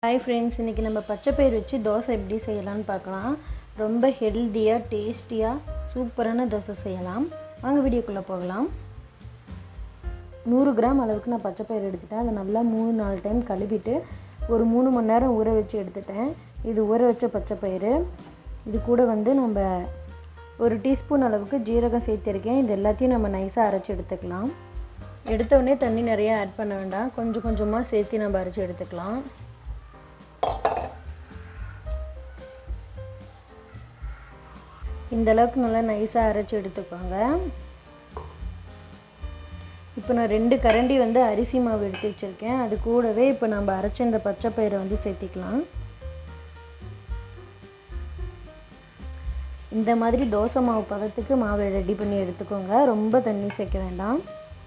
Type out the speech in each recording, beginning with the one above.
hi friends இன்றைக்கி நம்ம பச்சை பயிர் வச்சு தோசை எப்படி செய்யலாம்னு பார்க்கலாம் ரொம்ப ஹெல்த்தியாக டேஸ்டியாக சூப்பரான தோசை செய்யலாம் வாங்க வீடியோக்குள்ளே போகலாம் நூறு கிராம் அளவுக்கு நான் பச்சை பயிர் எடுத்துட்டேன் அதை நல்லா மூணு நாலு டைம் கழுவிட்டு ஒரு மூணு மணி நேரம் ஊற வச்சு எடுத்துட்டேன் இது ஊற வச்ச பச்சை பயிறு இது கூட வந்து நம்ம ஒரு டீஸ்பூன் அளவுக்கு ஜீரகம் சேர்த்திருக்கேன் இது எல்லாத்தையும் நம்ம நைஸாக அரைச்சி எடுத்துக்கலாம் எடுத்தோடனே தண்ணி நிறையா ஆட் பண்ண வேண்டாம் கொஞ்சம் கொஞ்சமாக சேர்த்து நம்ம அரைச்சி எடுத்துக்கலாம் இந்த அளவுக்கு நல்லா நைஸாக அரைச்சி எடுத்துக்கோங்க இப்போ நான் ரெண்டு கரண்டி வந்து அரிசி மாவு எடுத்து வச்சுருக்கேன் அது கூடவே இப்போ நம்ம அரைச்ச இந்த பச்சை பயிரை வந்து சேர்த்திக்கலாம் இந்த மாதிரி தோசை மாவு பதத்துக்கு மாவை ரெடி பண்ணி எடுத்துக்கோங்க ரொம்ப தண்ணி சேர்க்க வேண்டாம்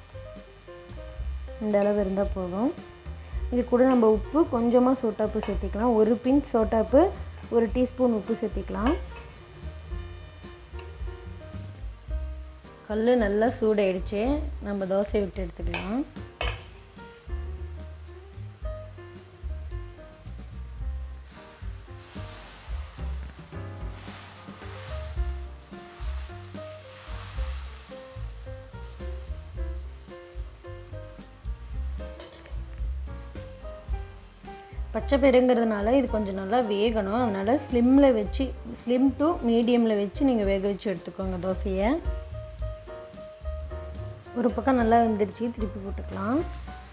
இந்த அளவு இருந்தால் போதும் இது கூட நம்ம உப்பு கொஞ்சமாக சோட்டாப்பு சேர்த்திக்கலாம் ஒரு பிஞ்ச் சோட்டாப்பு ஒரு டீஸ்பூன் உப்பு சேர்த்திக்கலாம் கல் நல்லா சூடாயிடுச்சு நம்ம தோசை விட்டு எடுத்துக்கலாம் பச்சை பெருங்கிறதுனால இது கொஞ்சம் நல்லா வேகணும் அதனால் ஸ்லிம்மில் வச்சு ஸ்லிம் டு மீடியமில் வச்சு நீங்கள் வேக வச்சு எடுத்துக்கோங்க தோசையை ஒரு பக்கம் நல்லா வெந்துருச்சு திருப்பி போட்டுக்கலாம்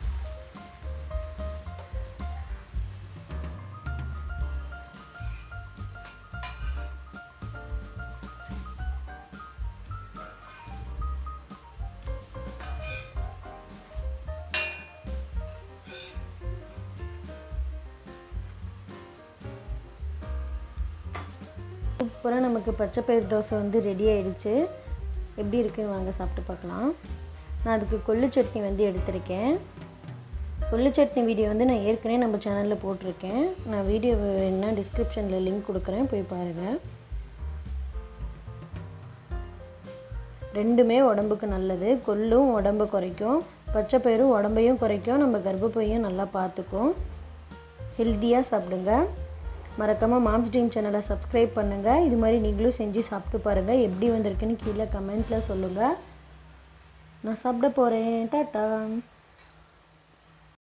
சூப்பராக நமக்கு பச்சை பயிர் தோசை வந்து ரெடி ஆயிடுச்சு எப்படி இருக்குன்னு வாங்க சாப்பிட்டு பார்க்கலாம் நான் அதுக்கு கொள்ளு சட்னி வந்து எடுத்திருக்கேன் கொள்ளு சட்னி வீடியோ வந்து நான் ஏற்கனவே நம்ம சேனலில் போட்டிருக்கேன் நான் வீடியோ வேணுன்னா டிஸ்கிரிப்ஷனில் லிங்க் கொடுக்குறேன் போய் பாருங்கள் ரெண்டுமே உடம்புக்கு நல்லது கொள்ளும் உடம்பு குறைக்கும் பச்சை பயிரும் உடம்பையும் குறைக்கும் நம்ம கர்ப்பப்பையும் நல்லா பார்த்துக்கும் ஹெல்த்தியாக சாப்பிடுங்க மறக்காமல் மாம்ஸ் ட்ரீம் சேனலை சப்ஸ்கிரைப் பண்ணுங்கள் இது மாதிரி நீங்களும் செஞ்சு சாப்பிட்டு பாருங்கள் எப்படி வந்திருக்குன்னு கீழே கமெண்ட்டில் சொல்லுங்கள் நான் சாப்பிட போகிறேன் டாட்டா